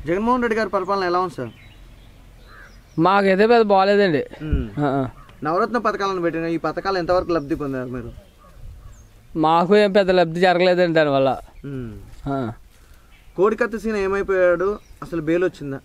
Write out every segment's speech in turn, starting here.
జగన్మోహన్ రెడ్డి గారి పరిపాలన ఎలా ఉంది సార్ మాకైతే పెద్ద బాగాలేదండి ఉమ్. ఆ, ఆ. నవరత్న పథకాలను పెట్టిన ఈ పథకాలు ఎంతవరకు లబ్ధి పొందారు మీరు మాకు ఏం పెద్ద లబ్ధి జరగలేదండి దానివల్ల ఉమ్. ఆ. కోడికత్తి సీన్ ఏమైపోయాడు అసలు బెయిల్ వచ్చిందా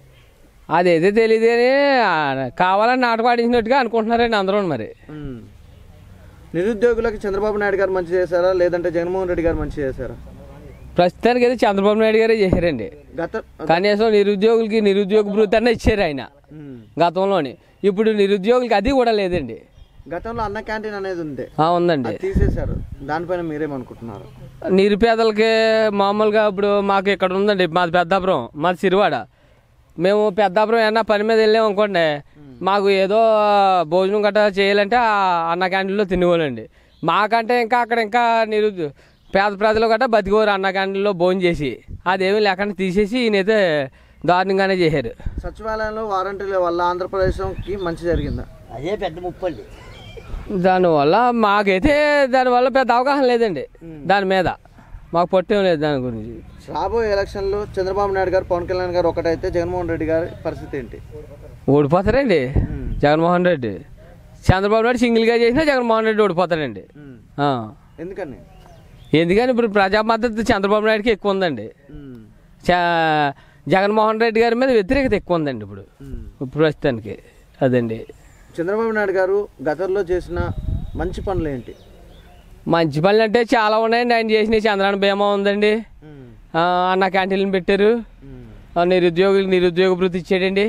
అదైతే తెలియదు అని ఆ, కావాలని నాటకం ఆడించినట్టుగా అనుకుంటున్నారండి అందరూ మరి ఉమ్. నిరుద్యోగులకి చంద్రబాబు నాయుడు గారు మంచి చేశారా లేదంటే జగన్మోహన్ రెడ్డి గారు మంచి చేశారా ప్రస్తుతానికి అయితే చంద్రబాబు నాయుడు గారే చేశారండి గత కనీసం నిరుద్యోగులకి నిరుద్యోగ భృతి అన్న ఇచ్చారు ఆయన ఉమ్. గతంలోని ఇప్పుడు నిరుద్యోగులకి అది కూడా లేదండి గతంలో అన్న క్యాంటీన్ అనేది ఉంది ఆ, ఉందండి అది తీసేశారు దానిపైన మీరేమనుకుంటున్నారు నిరుపేదలకి మామూలుగా ఇప్పుడు మాకు ఇక్కడ ఉందండి మాది పెద్దాపురం మాది సిరివాడ మేము పెద్దాపురం ఏమన్నా పని మీద వెళ్ళాం అనుకోండి మాకు ఏదో భోజనం గట్రా చేయాలంటే ఆ అన్న క్యాంటీన్లో తినేవాళ్ళండి మాకంటే ఇంకా అక్కడ ఇంకా నిరుద్యో పేద ప్రజలు గట్రా బతికోరు అన్న క్యాంటీన్లో భోజనం చేసి అదేమీ లేకుండా తీసేసి ఈయనైతే దారుణంగానే చేశారు సచివాలయంలో వారంటీల వల్ల ఆంధ్రప్రదేశ్కి మంచి జరిగిందా అదే పెద్ద ముప్పండి దానివల్ల మాకైతే దానివల్ల పెద్ద అవగాహన లేదండి దాని మీద మాకు పట్టేం లేదు దాని గురించి రాబోయే ఎలక్షన్లో చంద్రబాబు నాయుడు గారు పవన్ కళ్యాణ్ గారు ఒకటైతే జగన్మోహన్ రెడ్డి గారి పరిస్థితి ఏంటి ఓడిపోతారండి జగన్మోహన్ రెడ్డి చంద్రబాబు నాయుడు సింగిల్గా చేసినా జగన్మోహన్ రెడ్డి ఓడిపోతారండి ఉమ్. ఆ. ఎందుకని ఎందుకని ఇప్పుడు ప్రజా మద్దతు చంద్రబాబు నాయుడుకి ఎక్కువ ఉందండి ఉమ్. చ- జగన్మోహన్ రెడ్డి గారి మీద వ్యతిరేకత ఎక్కువ ఉందండి ఇప్పుడు ఉమ్. ప్రస్తుతానికి అదండి చంద్రబాబు నాయుడు గారు గతంలో చేసిన మంచి పనులు ఏంటి మంచి పనులు అంటే చాలా ఉన్నాయండి ఆయన చేసిన చంద్రాన బీమా ఉందండి ఉమ్. ఆ, అన్న క్యాంటీన్లు పెట్టారు ఉమ్. ఆ, నిరుద్యోగులకు నిరుద్యోగ భృతి ఇచ్చాడండి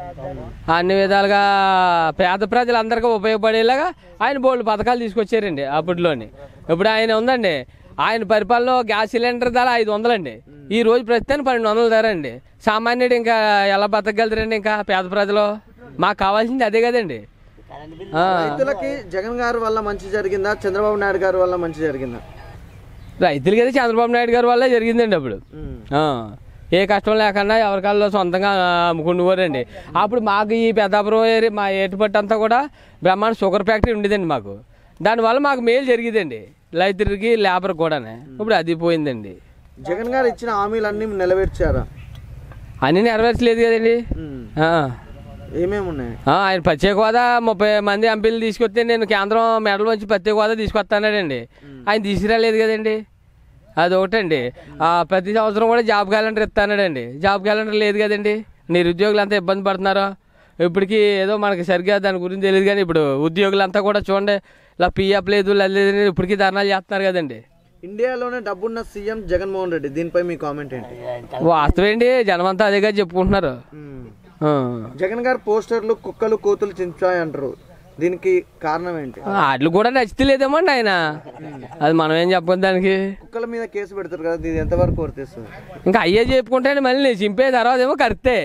అన్ని విధాలుగా పేద ప్రజలందరికీ ఉపయోగపడేలాగా ఆయన బోల్డ్ పథకాలు తీసుకొచ్చారండి అప్పట్లోని ఇప్పుడు ఆయన ఉందండి ఆయన పరిపాలనలో గ్యాస్ సిలిండర్ ధర ఐదు వందలండి ఈ రోజు ప్రస్తుతానికి పన్నెండు వందల ధర అండి సామాన్యుడు ఇంకా ఎలా బతకగలుగుతారండి ఇంకా పేద ప్రజలు మాకు కావాల్సింది అదే కదండి ఆ, రైతులకి జగన్ గారి వల్ల మంచి జరిగిందా చంద్రబాబు నాయుడు గారి వల్ల మంచి జరిగిందా రైతులకి అయితే చంద్రబాబు నాయుడు గారి వల్ల జరిగిందండి అప్పుడు ఉమ్. ఆ, ఏ కష్టం లేకుండా ఎవరికాల్లో సొంతంగా అమ్ముకునేవారండి అప్పుడు మాకు ఈ పెద్దాపురం ఏరియా మా ఏటుపట్టు అంతా కూడా బ్రహ్మాండ షుగర్ ఫ్యాక్టరీ ఉండేదండి మాకు దానివల్ల మాకు మేలు జరిగేదండి రైతులకి లేబర్ కూడానే ఇప్పుడు అది పోయిందండి జగన్ గారు ఇచ్చిన హామీలన్నీ నెరవేర్చారా అన్నీ నెరవేర్చలేదు కదండి ఉమ్. ఆ. ఏమేమి ఉన్నాయి ఆ, ఆయన ప్రత్యేక హోదా ముప్పై మంది ఎంపీలు తీసుకొస్తే నేను కేంద్రం మెడల్ వచ్చి ప్రత్యేక హోదా తీసుకొస్తానండి ఆయన తీసుకురాలేదు కదండి అది ఒకటండి ఆ, ప్రతి సంవత్సరం కూడా జాబ్ క్యాలెండర్ ఇస్తానండి జాబ్ క్యాలెండర్ లేదు కదండి నిరుద్యోగులు అంతా ఇబ్బంది పడుతున్నారు ఇప్పటికి ఏదో మనకి సరిగ్గా దాని గురించి తెలియదు కానీ ఇప్పుడు ఉద్యోగులంతా కూడా చూడండి ఇలా పిఎఫ్ లేదు లేదు లేదని ఇప్పటికీ ధర్నాలు చేస్తున్నారు కదండి ఇండియాలోనే డబ్బున్న సీఎం జగన్మోహన్ రెడ్డి దీనిపై మీ కామెంట్ ఏంటి వాస్తవేండి జనమంతా అదేగా చెప్పుకుంటున్నారు ఉమ్. ఆ. జగన్ గారు పోస్టర్లు కుక్కలు కోతులు చించాయి అంటారు దీనికి కారణం ఏంటి వాటిలు కూడా నచ్చలేదేమో అండి ఆయన అది మనం ఏం చెప్పొద్దు దానికి కుక్కల మీద కేసు పెడతారు కదా ఇది ఎంతవరకు వర్తిస్తుంది ఇంకా అయ్యే చెప్పుకుంటే మళ్ళీ నేను చింపే తర్వాత ఏమో కరెక్టే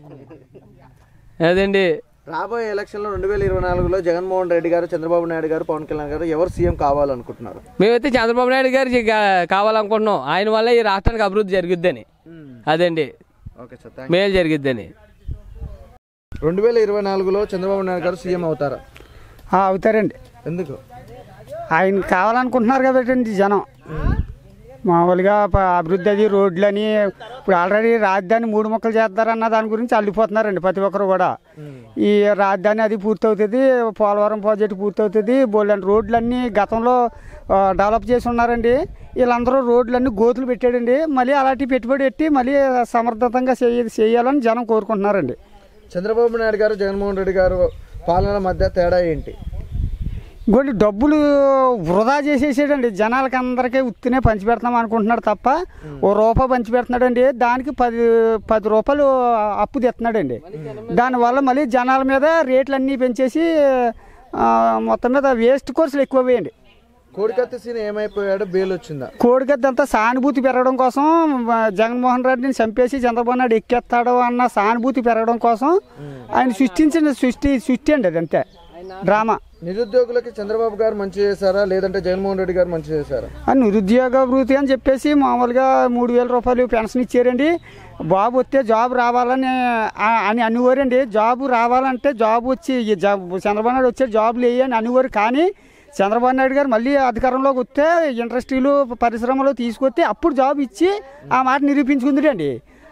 అదండి రాబోయే ఎలక్షన్లో రెండు వేల ఇరవై నాలుగులో జగన్మోహన్ రెడ్డి గారు చంద్రబాబు నాయుడు గారు పవన్ కళ్యాణ్ గారు ఎవరు సీఎం కావాలనుకుంటున్నారు మేమైతే చంద్రబాబు నాయుడు గారికి కా- కావాలనుకుంటున్నాం ఆయన వల్ల ఈ రాష్ట్రానికి అభివృద్ధి జరిగిద్దని అదండి ఓకే సార్ థ్యాంక్ మేలు జరిగిద్దని రెండు వేల ఇరవై నాలుగులో చంద్రబాబు నాయుడు గారు సీఎం అవుతారా ఆ, అవుతారండి ఎందుకు ఆయన కావాలనుకుంటున్నారు కాబట్టి జనం మామూలుగా ప- అభివృద్ధి అది రోడ్లని ఇప్పుడు ఆల్రెడీ రాజధాని మూడు మొక్కలు చేస్తారన్న దాని గురించి అల్లిపోతున్నారండి ప్రతి ఒక్కరు కూడా ఈ రాజధాని అది పూర్తవుతుంది పోలవరం ప్రాజెక్టు పూర్తవుతుంది బోల్డెన్ రోడ్లన్నీ గతంలో ఆ, డెవలప్ చేసి ఉన్నారండి వీళ్ళందరూ రోడ్లన్నీ గోతులు పెట్టాడండి మళ్ళీ అలాంటి పెట్టుబడి పెట్టి మళ్ళీ సమర్థతంగా చేయ చేయాలని జనం కోరుకుంటున్నారండి చంద్రబాబు నాయుడు గారు జగన్మోహన్ రెడ్డి గారు పాలన మధ్య తేడా ఏంటి ఇంకోటి డబ్బులు వృధా చేసేసాడండి జనాలకి అందరికీ ఉత్తినే పంచి పెడతాం అనుకుంటున్నాడు తప్ప ఓ రూపాయి పంచి పెడుతున్నాడండి దానికి పది పది రూపాయలు అప్పు తెస్తున్నాడండి దానివల్ల మళ్ళీ జనాల మీద రేట్లు అన్నీ పెంచేసి ఆ, మొత్తం మీద వేస్ట్ కోర్సులు ఎక్కువ వేయండి కోడికత్తి సీన్ ఏమైపోయాడు బెయిల్ వచ్చిందా కోడిగద్దంతా సానుభూతి పెరగడం కోసం ఆ, జగన్మోహన్ రెడ్డిని చంపేసి చంద్రబాబు నాయుడు ఎక్కేస్తాడు అన్న సానుభూతి పెరగడం కోసం ఆయన సృష్టించిన సృష్టి సృష్టి అండి అది అంతే డ్రామా నిరుద్యోగులకి చంద్రబాబు గారు మంచి చేశారా లేదంటే జగన్మోహన్ రెడ్డి గారు మంచి చేశారా ఆ నిరుద్యోగ వృత్తి అని చెప్పేసి మామూలుగా మూడు వేల రూపాయలు పెన్షన్ ఇచ్చారండి బాబు వస్తే జాబ్ రావాలని ఆ- అని అనేవారండి జాబ్ రావాలంటే జాబ్ వచ్చి ఈ జాబ్ చంద్రబాబు నాయుడు వచ్చే జాబులు వేయి అని అనేవారు కానీ చంద్రబాబు నాయుడు గారు మళ్ళీ అధికారంలోకి వస్తే ఇండస్ట్రీలు పరిశ్రమలు తీసుకొస్తే అప్పుడు జాబ్ ఇచ్చి ఆ మాట నిరూపించుకుందిరండి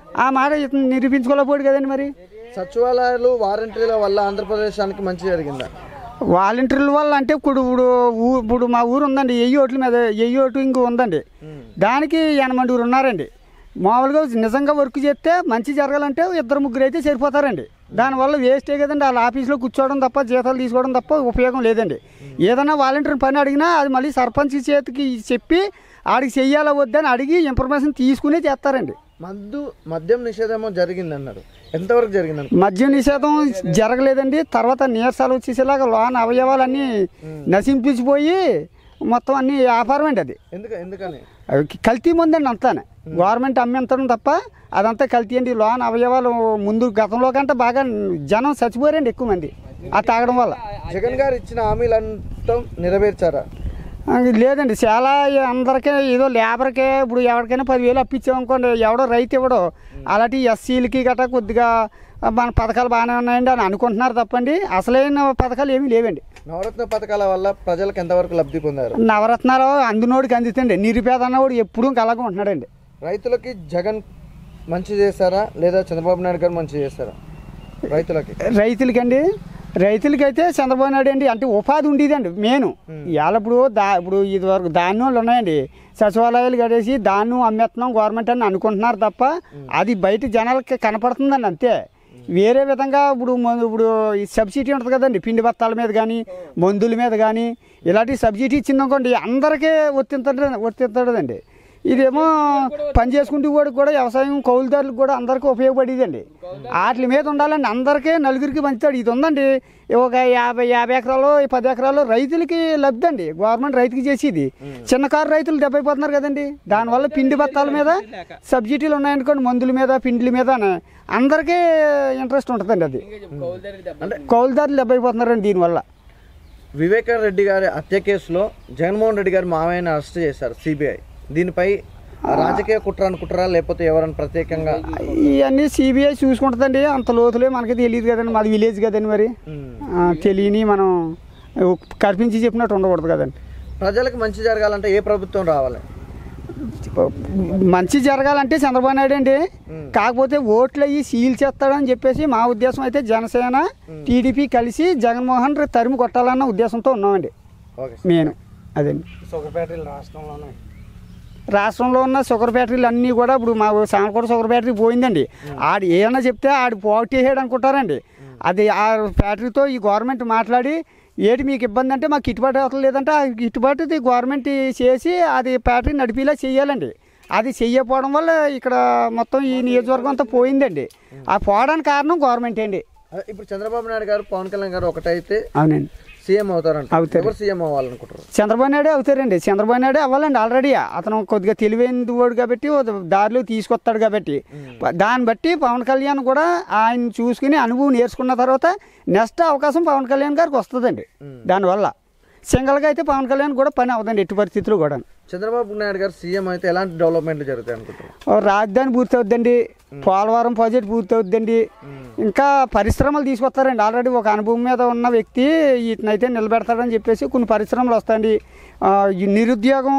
ఆ మాట ఇతను నిరూపించుకోలేకపోయాడు కదండి మరి సచివాలయాలు వారంటీల వల్ల ఆంధ్రప్రదేశానికి మంచి జరిగిందా వాలంటీర్ల వల్ల అంటే ఇప్పుడు ఇప్పుడు ఊ- ఇప్పుడు మా ఊరు ఉందండి ఎయ్యి ఓట్ల మీద ఎయ్యి ఓటు ఇంకో ఉందండి దానికి ఎనమండుగురు ఉన్నారండి మామూలుగా నిజంగా వర్క్ చేస్తే మంచి జరగాలంటే ఇద్దరు ముగ్గురు అయితే సరిపోతారండి దానివల్ల వేస్టే కదండి వాళ్ళ ఆఫీస్లో కూర్చోవడం తప్ప జీతాలు తీసుకోవడం తప్ప ఉపయోగం లేదండి ఏదైనా వాలంటీర్ పని అడిగినా అది మళ్ళీ సర్పంచ్ చేతికి చెప్పి ఆడికి చెయ్యాలా వద్దని అడిగి ఇన్ఫర్మేషన్ తీసుకునే చేస్తారండి మద్దు మద్యం నిషేధమో జరిగింది అన్నారు ఎంతవరకు జరిగింది అనుకో మద్యం నిషేధం జరగలేదండి తర్వాత నీరసాలు వచ్చేసేలాగా లోన అవయవాలన్నీ నశింపించిపోయి మొత్తం అన్ని వ్యాపారం అండి అది ఎందుకు ఎందుకని అవి కల్తీ ముందండి అంతానే గవర్నమెంట్ అమ్మేంతడం తప్ప అదంతా కల్తీ అండి లోన్ అవయవాలు ముందు గతంలో కంటే బాగా జనం చచ్చిపోయారండి ఎక్కువ మంది ఆ తాగడం వల్ల జగన్ గారు ఇచ్చిన హామీలంతా నెరవేర్చారా ఆ, లేదండి చాలా అందరికీ ఏదో లేబర్కే ఇప్పుడు ఎవరికైనా పదివేలు అప్పించామనుకోండి ఎవడో రైతు ఇవ్వడో అలాంటి ఎస్సీలకి గట్రా కొద్దిగా మన పథకాలు బాగానే ఉన్నాయండి అని అనుకుంటున్నారు తప్పండి అసలైన పథకాలు ఏమీ లేవండి నవరత్న పథకాల వల్ల ప్రజలకు ఎంతవరకు లబ్ధి పొందారు నవరత్నాలు అందునోడికి అందుతండి నిరుపేద అన్నవాడు ఎప్పుడూ కలగా ఉంటున్నాడండి రైతులకి జగన్ మంచి చేస్తారా లేదా చంద్రబాబు నాయుడు గారు మంచి చేస్తారా రైతులకి రైతులకండి రైతులకైతే చంద్రబాబు నాయుడు అండి అంటే ఉపాధి ఉండేదండి మెయిన్ ఇవాళ ఇప్పుడు దా ఇప్పుడు ఇది వరకు ధాన్యాలు ఉన్నాయండి సచివాలయాలు కడేసి ధాన్యం అమ్మేస్తున్నాం గవర్నమెంట్ అని అనుకుంటున్నారు తప్ప అది బయట జనాలకి కనపడుతుందండి అంతే వేరే విధంగా ఇప్పుడు మన- ఇప్పుడు ఈ సబ్సిడీ ఉంటుంది కదండి పిండి బత్తాల మీద కానీ మందుల మీద కానీ ఇలాంటి సబ్సిడీ ఇచ్చిందనుకోండి అందరికీ వర్తించడం వర్తించడండి ఇదేమో పని చేసుకుంటూ వాడికి కూడా వ్యవసాయం కౌలుదారులకు కూడా అందరికీ ఉపయోగపడేదండి వాటి మీద ఉండాలండి అందరికీ నలుగురికి పంచుతాడు ఇది ఉందండి ఒక యాభై యాభై ఎకరాలు పది ఎకరాలు రైతులకి లబ్ధి అండి గవర్నమెంట్ రైతుకి చేసేది చిన్న కారు రైతులు దెబ్బైపోతున్నారు కదండి దానివల్ల పిండి బత్తాల మీద సబ్సిడీలు ఉన్నాయనుకోండి మందుల మీద పిండిల మీద అందరికీ ఇంట్రెస్ట్ ఉంటుందండి అది అంటే కౌలుదారులు దెబ్బైపోతున్నారండి దీనివల్ల వివేకానంద రెడ్డి గారి హత్య కేసులో జగన్మోహన్ రెడ్డి గారు మామయ్యని అరెస్ట్ చేశారు సిబిఐ దీనిపై రాజకీయ కుట్ర అనుకుంటారా లేకపోతే ఎవరైనా ప్రత్యేకంగా ఇవన్నీ సిబిఐ చూసుకుంటుందండి అంత లోతులే మనకి తెలియదు కదండి మాది విలేజ్ కదండి మరి ఆ, తెలియని మనం కల్పించి చెప్పినట్టు ఉండకూడదు కదండి ప్రజలకు మంచి జరగాలంటే ఏ ప్రభుత్వం రావాలి మంచి జరగాలంటే చంద్రబాబు నాయుడు అండి కాకపోతే ఓట్లు అయ్యి సీల్ చేస్తాడని చెప్పేసి మా ఉద్దేశం అయితే జనసేన టీడీపీ కలిసి జగన్మోహన్ రెడ్డి తరిమి కొట్టాలన్న ఉద్దేశంతో ఉన్నామండి ఓకే నేను అదండి షుగర్ ఫ్యాక్టరీలు రాష్ట్రంలోనే రాష్ట్రంలో ఉన్న షుగర్ ఫ్యాక్టరీలు అన్నీ కూడా ఇప్పుడు మా సామకూడ షుగర్ ఫ్యాక్టరీ పోయిందండి ఆడు ఏమన్నా చెప్తే ఆడు పోగొట్టేసాడు అనుకుంటారండి అది ఆ ఫ్యాక్టరీతో ఈ గవర్నమెంట్ మాట్లాడి ఏటి మీకు ఇబ్బంది అంటే మాకు గిట్టుబాటు అవసరం లేదంటే ఆ గిట్టుబాటు ఇది గవర్నమెంట్ చేసి అది ఫ్యాక్టరీ నడిపేలా చేయాలండి అది చెయ్యకపోవడం వల్ల ఇక్కడ మొత్తం ఈ నియోజకవర్గం అంతా పోయిందండి ఆ పోవడానికి కారణం గవర్నమెంట్ అండి అదే ఇప్పుడు చంద్రబాబు నాయుడు గారు పవన్ కళ్యాణ్ గారు ఒకటైతే అవునండి సీఎం అవుతారంట అవుతారు. ఎవరు సీఎం అవ్వాలనుకుంటారు చంద్రబాబు నాయుడే అవుతారండి చంద్రబాబు నాయుడే అవ్వాలండి ఆల్రెడీ అతను కొద్దిగా తెలివైన వాడు కాబట్టి ఓ దారిలో తీసుకొస్తాడు కాబట్టి దాన్ని బట్టి పవన్ కళ్యాణ్ కూడా ఆయన చూసుకుని అనుభవం నేర్చుకున్న తర్వాత నెక్స్ట్ అవకాశం పవన్ కళ్యాణ్ గారికి వస్తుందండి దానివల్ల సింగల్గా అయితే పవన్ కళ్యాణ్ కూడా పని అవుతుంది ఎట్టి పరిస్థితుల్లో కూడా చంద్రబాబు నాయుడు గారు సీఎం అయితే ఎలాంటి డెవలప్మెంట్లు జరుగుతాయి అనుకుంటారు ఓ రాజధాని పూర్తి అవుద్దండి పోలవరం ప్రాజెక్ట్ పూర్తి అవుద్దండి ఇంకా పరిశ్రమలు తీసుకొస్తారండి ఆల్రెడీ ఒక అనుభవం మీద ఉన్న వ్యక్తి వీటినైతే నిలబెడతాడని చెప్పేసి కొన్ని పరిశ్రమలు వస్తాయండి ఆ, ఈ నిరుద్యోగం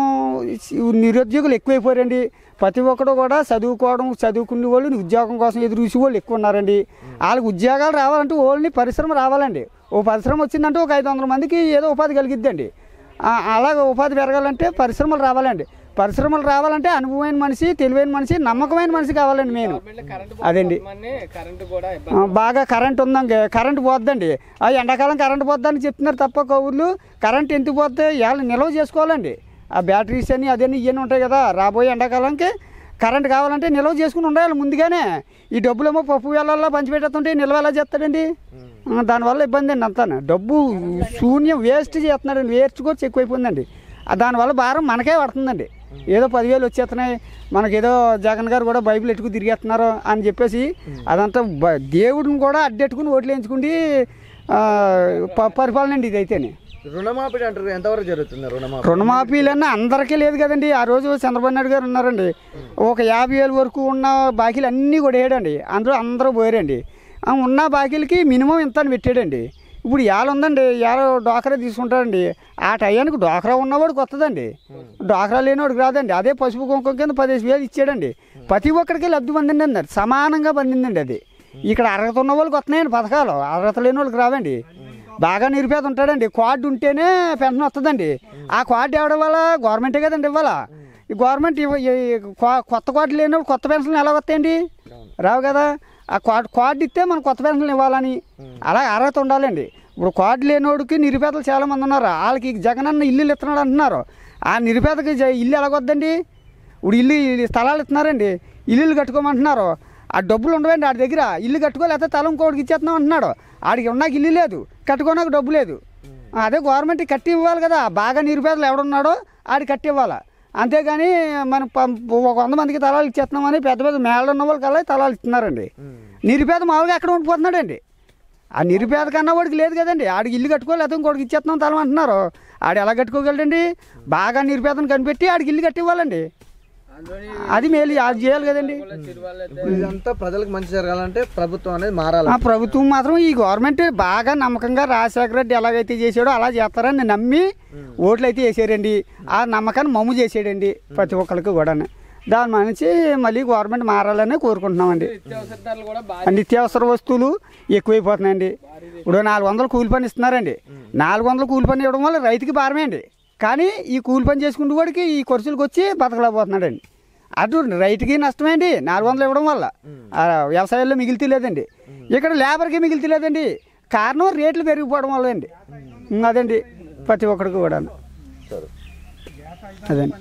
ఈ నిరుద్యోగులు ఎక్కువైపోయారండి ప్రతి ఒక్కడు కూడా చదువుకోవడం చదువుకునే వాళ్ళు ఉద్యోగం కోసం ఎదురు చూసే వాళ్ళు ఎక్కువ ఉన్నారండి వాళ్ళకి ఉద్యోగాలు రావాలంటే ఓన్లీ పరిశ్రమ రావాలండి ఓ పరిశ్రమ వచ్చిందంటే ఒక ఐదు వందల మందికి ఏదో ఉపాధి కలిగిద్దండి ఆ, అలాగే ఉపాధి పెరగాలంటే పరిశ్రమలు రావాలండి పరిశ్రమలు రావాలంటే అనుభవమైన మనిషి తెలివైన మనిషి నమ్మకమైన మనిషి కావాలండి మెయిన్ అదండి కరెంట్ కూడా ఆ, బాగా కరెంట్ ఉందండి కరెంట్ పోద్దండి ఆ ఎండాకాలం కరెంట్ పోద్దని చెప్తున్నారు తప్ప కౌర్లు కరెంట్ ఎందుకు పోతే ఇవాళ నిల్వ చేసుకోవాలండి ఆ బ్యాటరీస్ అని అదని ఇవన్నీ ఉంటాయి కదా రాబోయే ఎండాకాలంకి కరెంట్ కావాలంటే నిల్వ చేసుకుని ఉండాలి ముందుగానే ఈ డబ్బులేమో పప్పు వేళల్లో పంచిపెట్టేస్తుంటే నిల్వ ఎలా చేస్తాడండి ఆ, దానివల్ల ఇబ్బంది అండి అంతా డబ్బు శూన్యం వేస్ట్ చేస్తున్నాడండి వేస్ట్ కూడా ఎక్కువైపోయిందండి ఆ, దానివల్ల భారం మనకే పడుతుందండి ఏదో పదివేలు వచ్చేస్తున్నాయి మనకేదో జగన్ గారు కూడా బైబిల్ ఎట్టుకు తిరిగేస్తున్నారు అని చెప్పేసి అదంతా బ- దేవుడిని కూడా అడ్డెట్టుకుని ఓట్లు వేయించుకుండి ఆ, ప- పరిపాలన అండి ఇదైతేనే రుణమాఫీ అంటారు ఎంతవరకు జరుగుతుంది రుణమాఫీ రుణమాఫీలన్నీ అందరికీ లేదు కదండి ఆ రోజు చంద్రబాబు నాయుడు గారు ఉన్నారండి ఒక యాభై వేల వరకు ఉన్న బాకీలు అన్నీ కూడా వేయడండి అందరూ అందరూ పోయారండి ఆ ఉన్న బాకీలకి మినిమం ఇంత అని పెట్టాడండి ఇప్పుడు ఏళ్ళ ఉందండి ఏళ్ళ డోకరా తీసుకుంటారండి ఆ టయానికి డోకరా ఉన్నవాడికి వస్తుందండి డోకరా లేనివాడికి రాదండి అదే పసుపు కుంకుమ కింద పదిహేను వేలు ఇచ్చాడండి ప్రతి ఒక్కరికి లబ్ధి పొందింది అన్నారు సమానంగా పొందిందండి అది ఇక్కడ అర్హత ఉన్న వాళ్ళకి వస్తున్నాయండి పథకాలు అర్హత లేని వాళ్ళకి రావండి బాగా నిరుపేద ఉంటాడండి కార్డు ఉంటేనే పెన్షన్ వస్తుందండి ఆ కార్డు ఇవ్వడం వల్ల గవర్నమెంటే కదండి ఇవ్వాలా ఈ గవర్నమెంట్ ఇవ్వ- ఈ కొ- కొత్త కార్డు లేనప్పుడు కొత్త పెన్షన్లు ఎలా వస్తాయండి రావు కదా ఆ కార్డు కార్డు ఇస్తే మనం కొత్త పెన్షన్లు ఇవ్వాలని అలా అర్హత ఉండాలండి ఇప్పుడు కార్డు లేనివాడికి నిరుపేదలు చాలా మంది ఉన్నారు వాళ్ళకి జగనన్న ఇల్లు ఇస్తున్నాడు అంటున్నారు ఆ నిరుపేదకి జ- ఇల్లు ఎలాగొద్దండి ఇప్పుడు ఇల్లు ఈ స్థలాలు ఇస్తున్నారండి ఇల్లులు కట్టుకోమంటున్నారు ఆ డబ్బులు ఉండవండి ఆడి దగ్గర ఇల్లు కట్టుకో లేకపోతే తల ఇంకోటికి ఇచ్చేస్తున్నాం అంటున్నాడు ఆడికి ఉన్నాక ఇల్లు లేదు కట్టుకోనాక డబ్బు లేదు అదే గవర్నమెంట్ కట్టి ఇవ్వాలి కదా బాగా నిరుపేదలు ఎవడున్నాడో ఆడి కట్టి ఇవ్వాలి అంతేగాని మనం పం- ఒక వంద మందికి తలాలు ఇచ్చేస్తున్నామని పెద్ద పెద్ద మేళ ఉన్న వాళ్ళకి అలా తలాలు ఇస్తున్నారండి నిరుపేద మామూలుగా ఎక్కడ ఉండిపోతున్నాడండి ఆ నిరుపేద కన్నా వాడికి లేదు కదండి ఆడికి ఇల్లు కట్టుకో లేకపోతే ఇంకోటికి ఇచ్చేస్తున్నాం తలం అంటున్నారు ఆడు ఎలా కట్టుకోగలడండి బాగా నిరుపేదను కనిపెట్టి ఆడికి ఇల్లు కట్టి ఇవ్వాలండి అది మేలు అది చేయాలి కదండి ఇదంతా ప్రజలకు మంచి జరగాలంటే ప్రభుత్వం అనేది మారాలి ఆ ప్రభుత్వం మాత్రం ఈ గవర్నమెంట్ బాగా నమ్మకంగా రాజశేఖర రెడ్డి ఎలాగైతే చేసాడో అలా చేస్తారని నమ్మి ఓట్లు అయితే వేసారండి ఆ నమ్మకాన్ని మమ్ము చేసాడండి ప్రతి ఒక్కరికి కూడా దాని మనిషి మళ్ళీ గవర్నమెంట్ మారాలని కోరుకుంటున్నామండి నిత్యావసర ధరలు కూడా బాగా ఆ నిత్యావసర వస్తువులు ఎక్కువైపోతున్నాయండి ఇప్పుడు నాలుగు వందలు కూలి పని ఇస్తున్నారండి నాలుగు వందలు కూలి పని ఇవ్వడం వల్ల రైతుకి భారమే అండి కానీ ఈ కూలి పని చేసుకుంటూ వాడికి ఈ ఖర్చులకు వచ్చి బతకలేకపోతున్నాడండి అటు రైతుకి నష్టమే అండి నాలుగు వందలు ఇవ్వడం వల్ల ఆ వ్యవసాయంలో మిగిలితే లేదండి ఇక్కడ లేబర్కి మిగిలితే లేదండి కారణం రేట్లు పెరిగిపోవడం వల్ల అండి అదండి ప్రతి ఒక్కరికి కూడా సరే అదండి